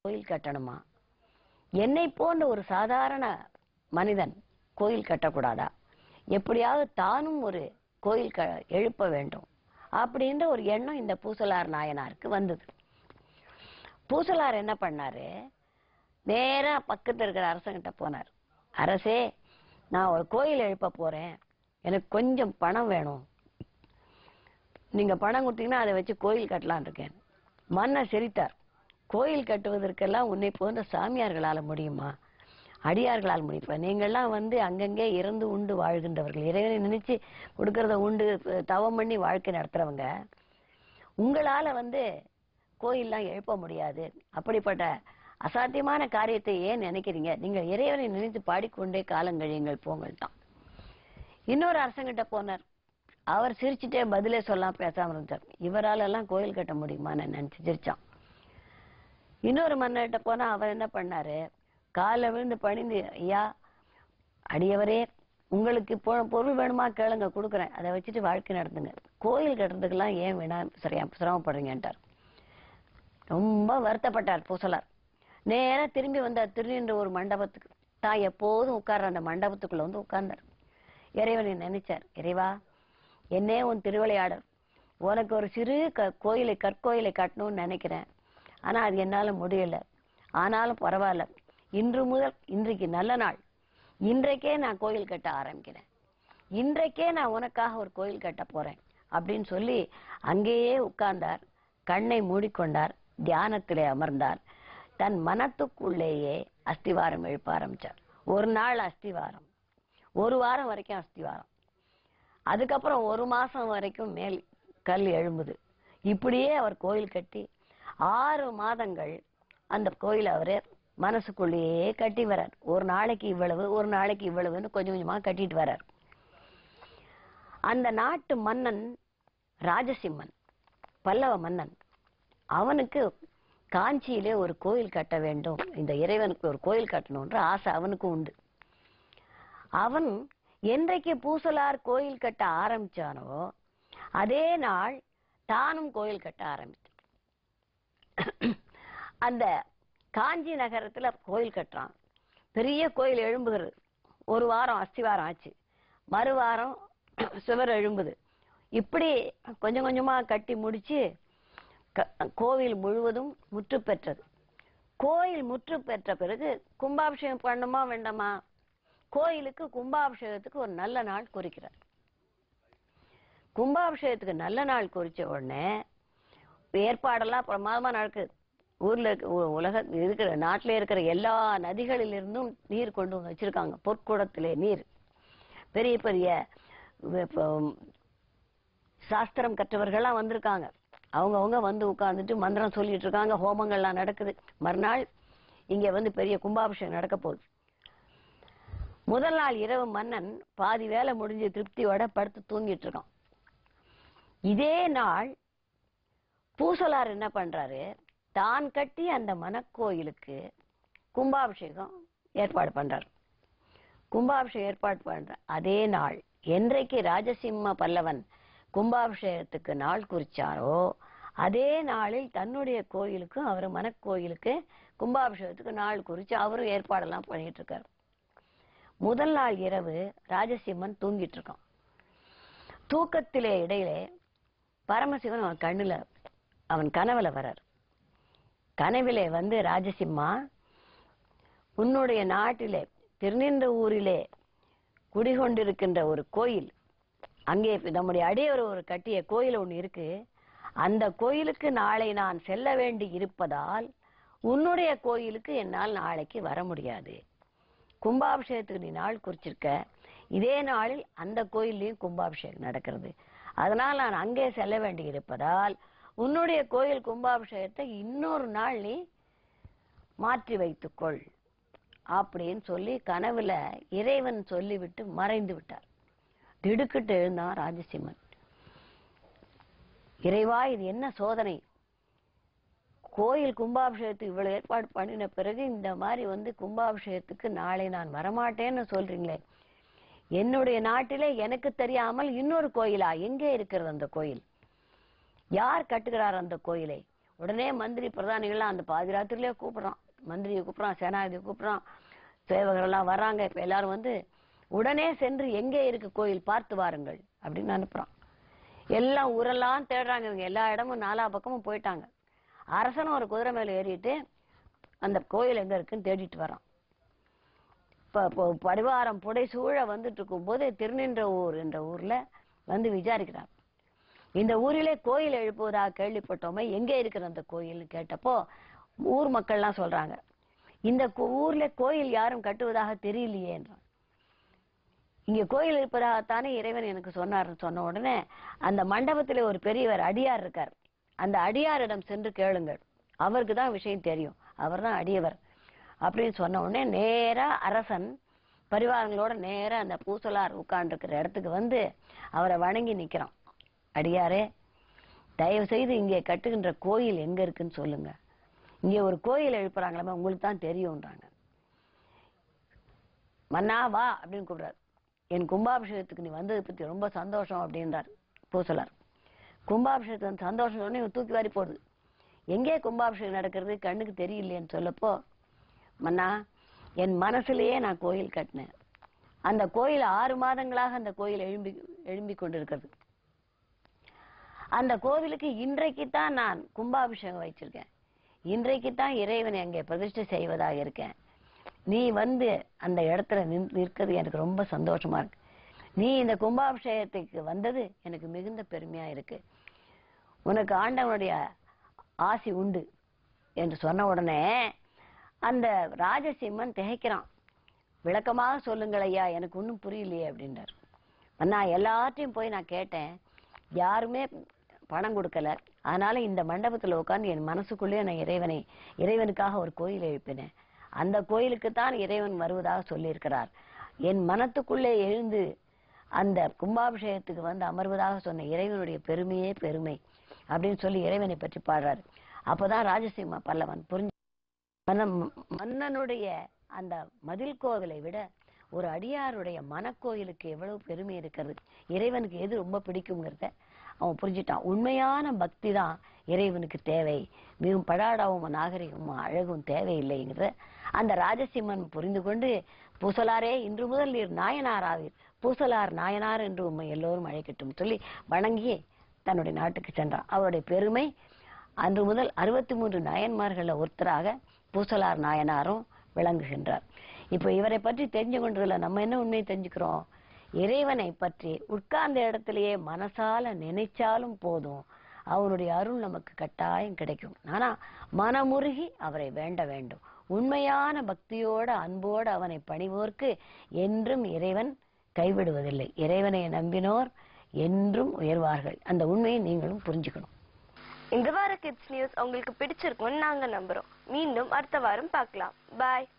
கோயில் கட்டணுமா என்னை போன்ற ஒரு சாதாரண மனிதன் கோயில் கட்டக்கூடாதா எப்படியாவது தானும் ஒரு கோயில் க எழுப்ப வேண்டும் அப்படின்ற ஒரு எண்ணம் இந்த பூசலார் நாயனாருக்கு வந்தது பூசலார் என்ன பண்ணாரு நேரா பக்கத்துல இருக்கிற அரசங்கிட்ட போனார் அரசே நான் ஒரு கோயில் எழுப்ப போறேன் எனக்கு கொஞ்சம் பணம் வேணும் நீங்க பணம் கொடுத்தீங்கன்னா அதை வச்சு கோயில் கட்டலான் இருக்கேன் மன்னர் சிரித்தார் கோயில் கட்டுவதற்கெல்லாம் உன்னை போன்ற சாமியார்களால முடியுமா அடியார்களால் முடிப்ப நீங்கள்லாம் வந்து அங்கங்கே இறந்து உண்டு வாழ்கின்றவர்கள் இறைவனை நினைச்சு கொடுக்கறத உண்டு தவம் பண்ணி வாழ்க்கை நடத்துறவங்க உங்களால வந்து கோயில்லாம் எழுப்ப முடியாது அப்படிப்பட்ட அசாத்தியமான காரியத்தை ஏன் நினைக்கிறீங்க நீங்கள் இறைவனை நினைத்து பாடிக்கொண்டே காலங்கழியுங்கள் போங்கள் தான் இன்னொரு அரசங்கிட்ட போனார் அவர் சிரிச்சுட்டே பதிலே சொல்லாம பேசாம இருந்தார் இவரால எல்லாம் கோயில் கட்ட முடியுமா நான் நினைச்சு சிரிச்சான் இன்னொரு மன்னர்கிட்ட போனா அவர் என்ன பண்ணாரு காலில் விழுந்து பணிந்து ஐயா அடியவரே உங்களுக்கு இப்போ பொருள் வேணுமா கேளுங்க கொடுக்குறேன் அதை வச்சுட்டு வாழ்க்கை நடத்துங்க கோயில் கட்டுறதுக்கெல்லாம் ஏன் வேணா சரியா சிரமப்படுறீங்கன்ட்டார் ரொம்ப வருத்தப்பட்டார் பூசலார் நேரா திரும்பி வந்தார் திருநின்ற ஒரு மண்டபத்துக்கு தான் எப்போதும் உட்கார்ற அந்த மண்டபத்துக்குள்ள வந்து உட்கார்ந்தார் இறைவனை நினைச்சார் இறைவா என்னே உன் திருவிளையாடல் உனக்கு ஒரு சிறு க கோயிலை கற்கோயிலை கட்டணும்னு நினைக்கிறேன் ஆனா அது என்னால முடியல ஆனாலும் பரவாயில்ல இன்று முதல் இன்றைக்கு நல்ல நாள் இன்றைக்கே நான் கோயில் கட்ட ஆரம்பிக்கிறேன் இன்றைக்கே நான் உனக்காக ஒரு கோயில் கட்ட போறேன் அப்படின்னு சொல்லி அங்கேயே உட்கார்ந்தார் கண்ணை மூடிக்கொண்டார் தியானத்திலே அமர்ந்தார் தன் மனத்துக்குள்ளேயே அஸ்திவாரம் எழுப்ப ஆரம்பிச்சார் ஒரு நாள் அஸ்திவாரம் ஒரு வாரம் வரைக்கும் அஸ்திவாரம் அதுக்கப்புறம் ஒரு மாசம் வரைக்கும் மேல் கல் எழும்புது இப்படியே அவர் கோயில் கட்டி ஆறு மாதங்கள் அந்த கோயில் அவரே மனசுக்குள்ளேயே கட்டி வரார் ஒரு நாளைக்கு இவ்வளவு ஒரு நாளைக்கு இவ்வளவுன்னு கொஞ்சம் கொஞ்சமா கட்டிட்டு வரார் அந்த நாட்டு மன்னன் ராஜசிம்மன் பல்லவ மன்னன் அவனுக்கு காஞ்சியிலே ஒரு கோயில் கட்ட வேண்டும் இந்த இறைவனுக்கு ஒரு கோயில் கட்டணும்ன்ற ஆசை அவனுக்கு உண்டு அவன் என்றைக்கு பூசலார் கோயில் கட்ட ஆரம்பிச்சானோ அதே நாள் தானும் கோயில் கட்ட ஆரம்பித்தான் அந்த காஞ்சி நகரத்துல கோயில் கட்டுறான் பெரிய கோயில் எழும்புகிறது ஒரு வாரம் அஸ்திவாரம் ஆச்சு மறுவாரம் சுவர் எழும்புது இப்படி கொஞ்சம் கொஞ்சமா கட்டி முடிச்சு க- கோவில் முழுவதும் முற்று பெற்றது கோயில் முற்று பெற்ற பிறகு கும்பாபிஷேகம் பண்ணுமா வேண்டாமா கோயிலுக்கு கும்பாபிஷேகத்துக்கு ஒரு நல்ல நாள் குறிக்கிறார் கும்பாபிஷேகத்துக்கு நல்ல நாள் குறிச்ச உடனே ஏற்பாடெல்லாம் பிரமாதமா நடக்குது ஊர்ல இருக்க உ- உலக இருக்கிற நாட்டில இருக்கிற எல்லா நதிகளிலிருந்தும் நீர் கொண்டு வந்து வச்சிருக்காங்க பொற்குடத்திலே நீர் பெரிய பெரிய வ- ப- சாஸ்திரம் கற்றவர்கள்லாம் வந்திருக்காங்க அவங்கவங்க வந்து உட்கார்ந்துட்டு மந்திரம் சொல்லிட்டு இருக்காங்க ஹோமங்கள்லாம் நடக்குது மறுநாள் இங்க வந்து பெரிய கும்பாபிஷேகம் நடக்க போகுது முதல் நாள் இரவு மன்னன் பாதி வேலை முடிஞ்சு திருப்தியோட படுத்து தூங்கிட்டு இருக்கான் இதே நாள் பூசலார் என்ன பண்றாரு தான் கட்டி அந்த மனக்கோயிலுக்கு கும்பாபிஷேகம் ஏற்பாடு பண்றார் கும்பாபிஷேகம் ஏற்பாடு பண்ற அதே நாள் என்றைக்கு ராஜசிம்ம பல்லவன் கும்பாபிஷேகத்துக்கு நாள் குறிச்சாரோ அதே நாளில் தன்னுடைய கோயிலுக்கு அவர் மனக்கோயிலுக்கு கும்பாபிஷேகத்துக்கு நாள் குறிச்சு அவரும் ஏற்பாடெல்லாம் பண்ணிட்டு இருக்காரு முதல் நாள் இரவு ராஜசிம்மன் தூங்கிட்டு இருக்கான் தூக்கத்திலே இடையிலே பரமசிவன் அவன் கண்ணுல அவன் கனவுல வரார் கனவிலே வந்து ராஜசிம்மா உன்னுடைய நாட்டிலே திருநின்ற ஊரிலே குடிகொண்டிருக்கின்ற ஒரு கோயில் அங்கே நம்முடைய அடியவர் ஒரு கட்டிய கோயில் ஒண்ணு இருக்கு அந்த கோயிலுக்கு நாளை நான் செல்ல வேண்டி இருப்பதால் உன்னுடைய கோயிலுக்கு என்னால் நாளைக்கு வர முடியாது கும்பாபிஷேகத்துக்கு நீ நாள் குறிச்சிருக்க இதே நாளில் அந்த கோயில்லையும் கும்பாபிஷேகம் நடக்கிறது அதனால் நான் அங்கே செல்ல வேண்டி இருப்பதால் உன்னுடைய கோயில் கும்பாபிஷேகத்தை இன்னொரு நாள் நீ மாற்றி வைத்துக்கொள் அப்படின்னு சொல்லி கனவுல இறைவன் சொல்லிவிட்டு மறைந்து விட்டார் திடுக்கிட்டு எழுந்தான் ராஜசிம்மன் இறைவா இது என்ன சோதனை கோயில் கும்பாபிஷேகத்துக்கு இவ்வளவு ஏற்பாடு பண்ணின பிறகு இந்த மாதிரி வந்து கும்பாபிஷேகத்துக்கு நாளை நான் வரமாட்டேன்னு சொல்றீங்களே என்னுடைய நாட்டிலே எனக்கு தெரியாமல் இன்னொரு கோயிலா எங்கே இருக்கிறது அந்த கோயில் யார் கட்டுகிறார் அந்த கோயிலை உடனே மந்திரி பிரதானிகள்லாம் அந்த பாதி ராத்திரிலே கூப்பிடுறான் மந்திரியை கூப்பிடுறான் சேனாதிபதி கூப்பிடுறான் சேவகர் எல்லாம் வர்றாங்க இப்ப எல்லாரும் வந்து உடனே சென்று எங்கே இருக்கு கோயில் பார்த்து வாருங்கள் அப்படின்னு அனுப்புறான் எல்லாம் ஊரெல்லாம் தேடுறாங்க இவங்க எல்லா இடமும் நாலா பக்கமும் போயிட்டாங்க அரசனும் ஒரு குதிரை மேல ஏறிட்டு அந்த கோயில் எங்க இருக்குன்னு தேடிட்டு வரான் இப்ப இப்போ பரிவாரம் புடை சூழ வந்துட்டு இருக்கும்போது திருநின்ற ஊர் என்ற ஊர்ல வந்து விசாரிக்கிறார் இந்த ஊரிலே கோயில் எழுப்புவதாக கேள்விப்பட்டோமே எங்கே இருக்கிற அந்த கோயில்னு கேட்டப்போ ஊர் மக்கள்லாம் சொல்றாங்க இந்த கு- ஊர்ல கோயில் யாரும் கட்டுவதாக தெரியலையே என்றான் இங்க கோயில் இருப்பதாகத்தானே இறைவன் எனக்கு சொன்னார்னு சொன்ன உடனே அந்த மண்டபத்திலே ஒரு பெரியவர் அடியார் இருக்கார் அந்த அடியாரிடம் சென்று கேளுங்கள் அவருக்கு தான் விஷயம் தெரியும் அவர்தான் அடியவர் அப்படின்னு சொன்ன உடனே நேரா அரசன் பரிவாரங்களோட நேரா அந்த பூசலார் உட்கார்ந்துருக்கிற இடத்துக்கு வந்து அவரை வணங்கி நிக்கிறான் அடியாரே தயவு செய்து இங்கே கட்டுகின்ற கோயில் எங்க இருக்குன்னு சொல்லுங்க இங்கே ஒரு கோயில் எழுப்புறாங்களாமே உங்களுக்கு தான் தெரியும்ன்றாங்க மன்னா வா அப்படின்னு கூப்பிடுறாரு என் கும்பாபிஷேகத்துக்கு நீ வந்ததை பத்தி ரொம்ப சந்தோஷம் அப்படின்றார் பூசலார் கும்பாபிஷேகத்துக்கு சந்தோஷம் சொன்னே இவன் தூக்கி வாரி போடுது எங்கே கும்பாபிஷேகம் நடக்கிறது கண்ணுக்கு தெரியலையேன்னு சொல்லப்போ மன்னா என் மனசுலயே நான் கோயில் கட்டினேன் அந்த கோயில் ஆறு மாதங்களாக அந்த கோயில் எழும்பி எழும்பி கொண்டிருக்கிறது அந்த கோவிலுக்கு இன்றைக்கு தான் நான் கும்பாபிஷேகம் வச்சிருக்கேன் இன்றைக்கு தான் இறைவனை அங்கே பிரதிஷ்டை செய்வதாக இருக்கேன் நீ வந்து அந்த இடத்துல நின்- நிற்கிறது எனக்கு ரொம்ப சந்தோஷமா இருக்கு நீ இந்த கும்பாபிஷேகத்துக்கு வந்தது எனக்கு மிகுந்த பெருமையா இருக்கு உனக்கு ஆண்டவனுடைய ஆசி உண்டு என்று சொன்ன உடனே அந்த ராஜசிம்மன் திகைக்கிறான் விளக்கமாக சொல்லுங்கள் ஐயா எனக்கு ஒன்றும் புரியலையே அப்படின்றார் அண்ணா எல்லாத்தையும் போய் நான் கேட்டேன் யாருமே பணம் கொடுக்கல அதனால இந்த மண்டபத்துல உட்கார்ந்து என் மனசுக்குள்ளே நான் இறைவனை இறைவனுக்காக ஒரு கோயில் எழுப்பினேன் அந்த கோயிலுக்கு தான் இறைவன் வருவதாக சொல்லியிருக்கிறார் என் மனத்துக்குள்ளே எழுந்து அந்த கும்பாபிஷேகத்துக்கு வந்து அமர்வதாக சொன்ன இறைவனுடைய பெருமையே பெருமை அப்படின்னு சொல்லி இறைவனை பற்றி பாடுறாரு அப்பதான் ராஜசிம்ம பல்லவன் புரிஞ்சு மன்னன் மன்னனுடைய அந்த மதில் கோவிலை விட ஒரு அடியாருடைய மனக்கோயிலுக்கு எவ்வளவு பெருமை இருக்கிறது இறைவனுக்கு எது ரொம்ப பிடிக்குங்கிறத அவன் புரிஞ்சுட்டான் உண்மையான பக்தி தான் இறைவனுக்கு தேவை மிகவும் படாடாவும் நாகரிகமும் அழகும் தேவையில்லைங்கிறத அந்த ராஜசிம்மன் புரிந்து கொண்டு பூசலாரே இன்று முதல் நீர் நாயனார் ஆவீர் பூசலார் நாயனார் என்று உண்மை எல்லோரும் அழைக்கட்டும் சொல்லி வணங்கி தன்னுடைய நாட்டுக்கு சென்றான் அவருடைய பெருமை அன்று முதல் அறுபத்தி மூன்று நாயன்மார்கள ஒருத்தராக பூசலார் நாயனாரும் விளங்குகின்றார் இப்போ இவரை பற்றி தெரிஞ்சு கொண்டதுல நம்ம என்ன உண்மையை தெரிஞ்சுக்கிறோம் இறைவனை பற்றி உட்கார்ந்த இடத்திலேயே மனசால நினைச்சாலும் போதும் அவருடைய அருள் நமக்கு கட்டாயம் கிடைக்கும் ஆனா மனமுருகி அவரை வேண்ட வேண்டும் உண்மையான பக்தியோட அன்போடு அவனை பணிவோர்க்கு என்றும் இறைவன் கைவிடுவதில்லை இறைவனை நம்பினோர் என்றும் உயர்வார்கள் அந்த உண்மையை நீங்களும் புரிஞ்சுக்கணும் இந்த வார கிட்ஸ் நியூஸ் உங்களுக்கு பிடிச்சிருக்கும்னு நாங்க நம்புறோம் மீண்டும் அடுத்த வாரம் பார்க்கலாம் பாய்